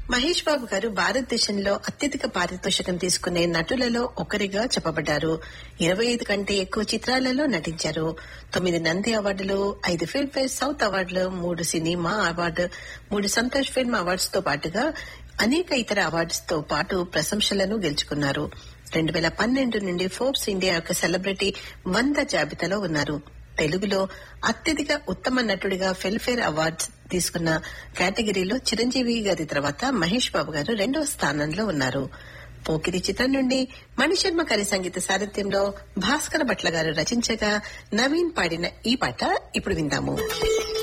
మహేష్ బాబు గారు భారతదేశంలో అత్యధిక పారితోషికం తీసుకునే నటులలో ఒకరిగా చెప్పబడ్డారు ఇరవై ఐదు కంటే ఎక్కువ చిత్రాలలో నటించారు తొమ్మిది నంది అవార్డులు ఐదు ఫిల్మ్ఫేర్ సౌత్ అవార్డులు మూడు సినిమా అవార్డు మూడు సంతోష్ ఫిల్మ్ అవార్డ్స్ తో పాటుగా అనేక ఇతర అవార్డ్స్ తో పాటు ప్రశంసలను గెలుచుకున్నారు రెండు వేల పన్నెండు నుండి ఫోర్బ్స్ ఇండియా యొక్క సెలబ్రిటీ వంద జాబితాలో ఉన్నారు తెలుగులో అత్యధిక ఉత్తమ నటుడిగా ఫిల్మ్ఫేర్ అవార్డ్స్ తీసుకున్న కేటగిరీలో చిరంజీవి గారి తర్వాత మహేష్ బాబు గారు రెండవ స్థానంలో ఉన్నారు పోకిరి చిత్రం నుండి మణిశర్మ గారి సంగీత సారథ్యంలో భాస్కర భట్ల గారు రచించగా నవీన్ పాడిన ఈ పాట ఇప్పుడు విందాము